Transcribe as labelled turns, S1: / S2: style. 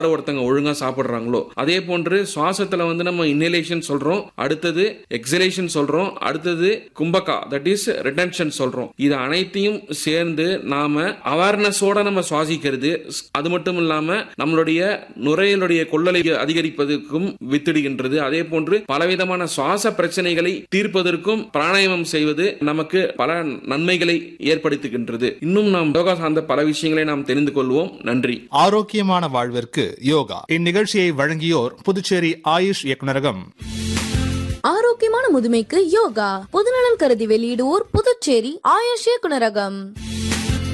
S1: ஒருத்தங்க ஒழுங்கா சாப்பிடுறாங்களோ அதே போன்று சுவாசத்துல வந்து நம்ம இன்னேலேஷன் சொல்றோம் அடுத்தது எக்ஸலேஷன் சொல்றோம் அடுத்தது கும்பகா தட் இஸ் ரிட்டன்ஷன் சொல்றோம் இது அனைத்தையும் சேர்ந்து நாம அவேர்னஸோட நம்ம சுவாசிக்கிறது அது மட்டும் இல்லாம நம்மளுடைய நுரையீரலுடைய கொள்ளலை அதிகரிப்பதற்கும் வித்திடுகின்றது அதே போன்று பலவிதமான சுவாச பிரச்சனைகளை தீர்ப்பதற்கும் பிராணாயாமம் செய்வது நமக்கு பல நன்மைகளை ஏற்படுத்துகின்றது இன்னும் நாம் யோகா சார்ந்த பல விஷயங்களை நாம் தெரிந்து கொள்வோம் நன்றி
S2: ஆரோக்கியமான வாழ்விற்கு யோகா இந்நிகழ்ச்சியை வழங்கியோர் புதுச்சேரி ஆயுஷ் இயக்குநரகம்
S3: ஆரோக்கியமான முதுமைக்கு யோகா பொதுநலன் கருதி வெளியிடுவோர் புதுச்சேரி ஆயுஷ் இயக்குனரகம்